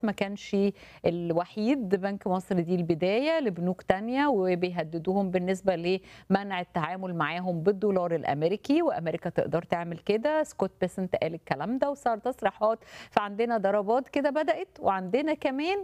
ما كانش الوحيد بنك مصر دي البداية لبنوك تانية وبيهددوهم بالنسبة لمنع التعامل معاهم بالدولار الأمريكي وأمريكا تقدر تعمل كده سكوت بيسنت قال الكلام ده وصار تصريحات فعندنا ضربات كده بدأت وعندنا كمان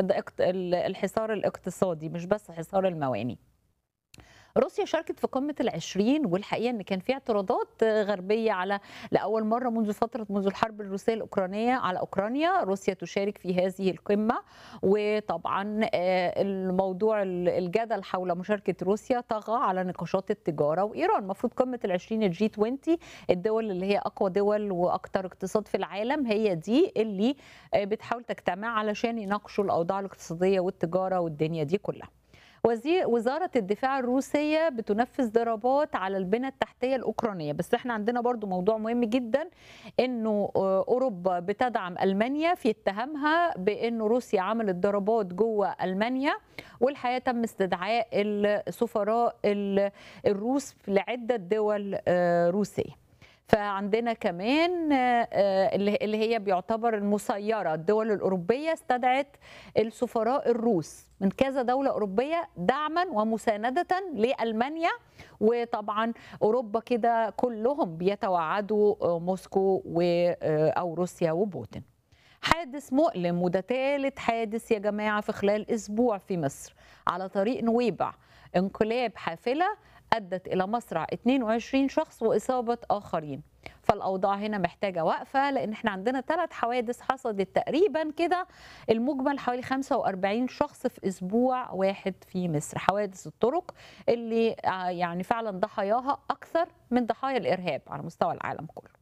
الحصار الاقتصادي مش بس حصار المواني روسيا شاركت في قمة العشرين والحقيقة أن كان في اعتراضات غربية على لأول مرة منذ فترة منذ الحرب الروسية الأوكرانية على أوكرانيا روسيا تشارك في هذه القمة وطبعا الموضوع الجدل حول مشاركة روسيا طغى على نقاشات التجارة وإيران المفروض قمة العشرين الجي 20 الدول اللي هي أقوى دول وأكثر اقتصاد في العالم هي دي اللي بتحاول تجتمع علشان يناقشوا الأوضاع الاقتصادية والتجارة والدنيا دي كلها وزير وزارة الدفاع الروسية بتنفذ ضربات على البنى التحتية الأوكرانية بس احنا عندنا برضو موضوع مهم جدا انه أوروبا بتدعم ألمانيا في اتهامها بانه روسيا عملت ضربات جوه ألمانيا والحقيقة تم استدعاء السفراء الروس لعدة دول روسية فعندنا كمان اللي هي بيعتبر المسيرة الدول الأوروبية استدعت السفراء الروس من كذا دولة أوروبية دعما ومساندة لألمانيا وطبعا أوروبا كده كلهم بيتوعدوا موسكو أو روسيا وبوتين حادث مؤلم وده ثالث حادث يا جماعة في خلال أسبوع في مصر على طريق نويبع انقلاب حافلة أدت إلى مصرع 22 شخص وإصابة آخرين فالأوضاع هنا محتاجة وقفة لأن احنا عندنا ثلاث حوادث حصلت تقريبا كده المجمل حوالي 45 شخص في أسبوع واحد في مصر حوادث الطرق اللي يعني فعلا ضحاياها أكثر من ضحايا الإرهاب على مستوى العالم كله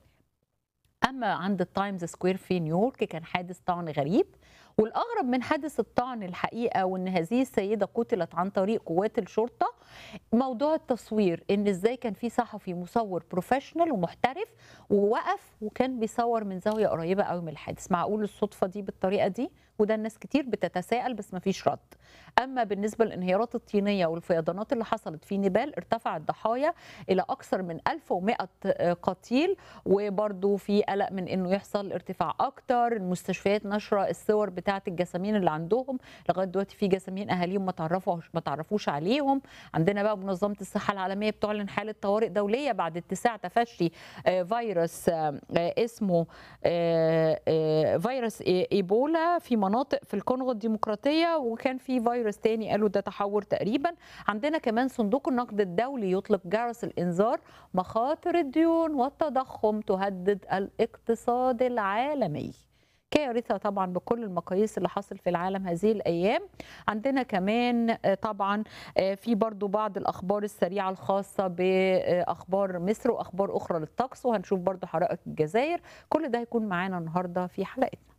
أما عند التايمز سكوير في نيويورك كان حادث طعن غريب والاغرب من حادث الطعن الحقيقه وان هذه السيده قتلت عن طريق قوات الشرطه موضوع التصوير ان ازاي كان في صحفي مصور بروفيشنال ومحترف ووقف وكان بيصور من زاويه قريبه قوي من الحادث معقول الصدفه دي بالطريقه دي وده الناس كتير بتتساءل بس ما فيش رد اما بالنسبه للانهيارات الطينيه والفيضانات اللي حصلت في نيبال ارتفع الضحايا الى اكثر من 1100 قتيل وبرده في قلق من انه يحصل ارتفاع اكتر المستشفيات نشره الصور بتاعه الجسامين اللي عندهم لغايه دلوقتي في جسامين اهاليهم ما تعرفوش ما تعرفوش عليهم عندنا بقى منظمه الصحه العالميه بتعلن حاله طوارئ دوليه بعد اتساع تفشي فيروس اسمه فيروس ايبولا في مناطق في الكونغو الديمقراطيه وكان في فيروس تاني قالوا ده تحور تقريبا عندنا كمان صندوق النقد الدولي يطلق جرس الانذار مخاطر الديون والتضخم تهدد الاقتصاد العالمي كارثه طبعا بكل المقاييس اللي حصل في العالم هذه الايام عندنا كمان طبعا في برضو بعض الاخبار السريعه الخاصه باخبار مصر واخبار اخرى للطقس وهنشوف برضو حرائق الجزائر كل ده هيكون معانا النهارده في حلقتنا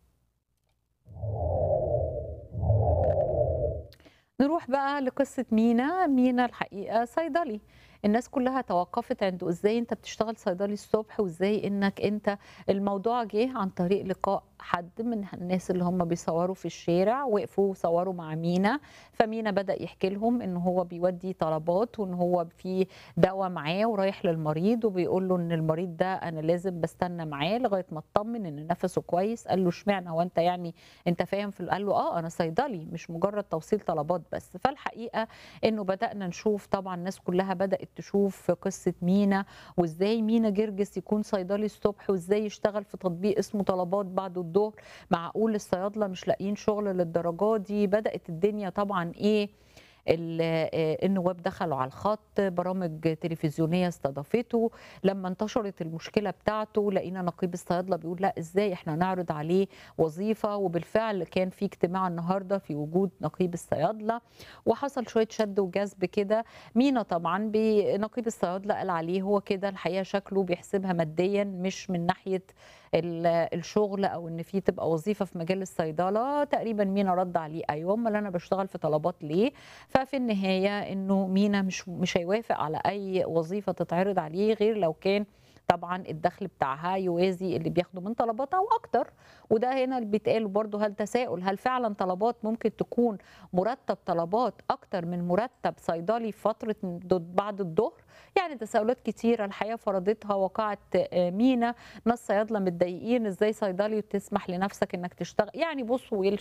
نروح بقى لقصة مينا مينا الحقيقة صيدلي الناس كلها توقفت عنده ازاي انت بتشتغل صيدلي الصبح وازاي انك انت الموضوع جه عن طريق لقاء حد من الناس اللي هم بيصوروا في الشارع وقفوا وصوروا مع مينا فمينا بدا يحكي لهم ان هو بيودي طلبات وان هو في دواء معاه ورايح للمريض وبيقول له ان المريض ده انا لازم بستنى معاه لغايه ما اطمن ان نفسه كويس قال له اشمعنى هو انت يعني انت فاهم في قال له اه انا صيدلي مش مجرد توصيل طلبات بس فالحقيقه انه بدانا نشوف طبعا الناس كلها بدات تشوف قصه مينا وازاي مينا جرجس يكون صيدلي الصبح وازاي يشتغل في تطبيق اسمه طلبات بعد الظهر معقول الصيادله مش لاقيين شغل للدرجه دي بدات الدنيا طبعا ايه النواب دخلوا على الخط برامج تلفزيونيه استضافته لما انتشرت المشكله بتاعته لقينا نقيب الصيادله بيقول لا ازاي احنا نعرض عليه وظيفه وبالفعل كان في اجتماع النهارده في وجود نقيب الصيادله وحصل شويه شد وجذب كده مينا طبعا نقيب الصيادله قال عليه هو كده الحقيقه شكله بيحسبها ماديا مش من ناحيه الشغل او ان في تبقى وظيفه في مجال الصيدله تقريبا مينا رد عليه ايوه امال انا بشتغل في طلبات ليه ففي النهايه انه مينا مش مش هيوافق على اي وظيفه تتعرض عليه غير لو كان طبعا الدخل بتاعها يوازي اللي بياخده من طلباتها واكتر وده هنا اللي بيتقال برضه هل تساؤل هل فعلا طلبات ممكن تكون مرتب طلبات اكتر من مرتب صيدلي في فتره بعد الظهر يعني تساؤلات كتيره الحقيقه فرضتها وقعت مينا ناس صيادله متضايقين ازاي صيدلي تسمح لنفسك انك تشتغل يعني بصوا